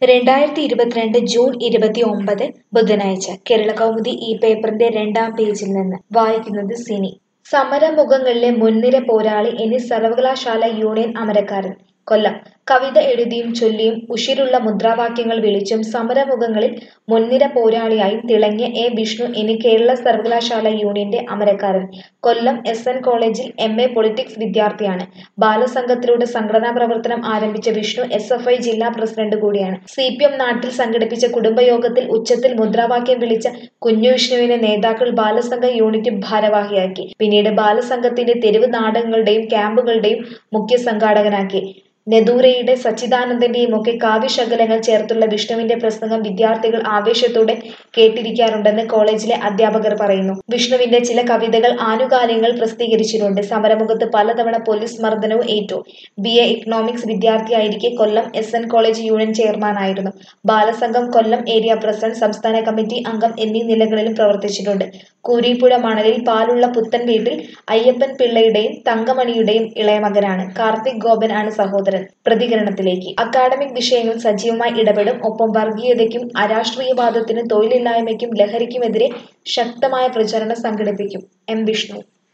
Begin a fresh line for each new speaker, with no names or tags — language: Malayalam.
രണ്ടായിരത്തി ഇരുപത്തിരണ്ട് ജൂൺ ഇരുപത്തി ഒമ്പത് ബുധനാഴ്ച കേരളകൗമുദി ഈ പേപ്പറിന്റെ രണ്ടാം പേജിൽ നിന്ന് വായിക്കുന്നത് സിനി സമരമുഖങ്ങളിലെ മുൻനിര പോരാളി ഇനി സർവകലാശാല യൂണിയൻ അമരക്കാരൻ കൊല്ലം കവിത എഴുതിയും ചൊല്ലിയും ഉശിരുള്ള മുദ്രാവാക്യങ്ങൾ വിളിച്ചും സമരമുഖങ്ങളിൽ മുൻനിര പോരാളിയായും തിളങ്ങിയ എ വിഷ്ണു ഇനി കേരള സർവകലാശാല യൂണിയന്റെ അമരക്കാരൻ കൊല്ലം എസ് എൻ കോളേജിൽ എം എ പൊളിറ്റിക്സ് വിദ്യാർത്ഥിയാണ് ബാലസംഘത്തിലൂടെ സംഘടനാ പ്രവർത്തനം ആരംഭിച്ച വിഷ്ണു എസ് എഫ് ഐ ജില്ലാ പ്രസിഡന്റ് കൂടിയാണ് സി പി എം നാട്ടിൽ സംഘടിപ്പിച്ച കുടുംബയോഗത്തിൽ ഉച്ചത്തിൽ മുദ്രാവാക്യം വിളിച്ച കുഞ്ഞു വിഷ്ണുവിനെ നേതാക്കൾ ബാലസംഘ യൂണിറ്റ് ഭാരവാഹിയാക്കി പിന്നീട് ബാലസംഘത്തിന്റെ തെരുവ് നാടകങ്ങളുടെയും ക്യാമ്പുകളുടെയും മുഖ്യ സംഘാടകനാക്കി നെദൂരയുടെ സച്ചിദാനന്ദന്റെയും ഒക്കെ കാവ്യശകലങ്ങൾ ചേർത്തുള്ള വിഷ്ണുവിന്റെ പ്രസംഗം വിദ്യാർത്ഥികൾ ആവേശത്തോടെ കേട്ടിരിക്കാറുണ്ടെന്ന് കോളേജിലെ അധ്യാപകർ പറയുന്നു വിഷ്ണുവിന്റെ ചില കവിതകൾ ആനുകാലികങ്ങൾ പ്രസിദ്ധീകരിച്ചിട്ടുണ്ട് സമരമുഖത്ത് പലതവണ പോലീസ് മർദ്ദനവും ഏറ്റു ബി എ ഇക്കണോമിക്സ് വിദ്യാർത്ഥിയായിരിക്കെ Kollam S N college union ചെയർമാനായിരുന്നു ബാലസംഘം കൊല്ലം ഏരിയ പ്രസിഡന്റ് സംസ്ഥാന കമ്മിറ്റി അംഗം എന്നീ നിലകളിലും പ്രവർത്തിച്ചിട്ടുണ്ട് കൂരിപ്പുഴ മണലിൽ പാലുള്ള പുത്തൻ വീട്ടിൽ അയ്യപ്പൻ പിള്ളയുടെയും തങ്കമണിയുടെയും ഇളയ മകനാണ് കാർത്തിക് ഗോപൻ ആണ് സഹോദരൻ പ്രതികരണത്തിലേക്ക് അക്കാഡമിക് വിഷയങ്ങൾ സജീവമായി ഇടപെടും ഒപ്പം വർഗീയതയ്ക്കും അരാഷ്ട്രീയവാദത്തിനും തൊഴിലില്ലായ്മയ്ക്കും ലഹരിക്കുമെതിരെ ശക്തമായ പ്രചരണം സംഘടിപ്പിക്കും എം വിഷ്ണു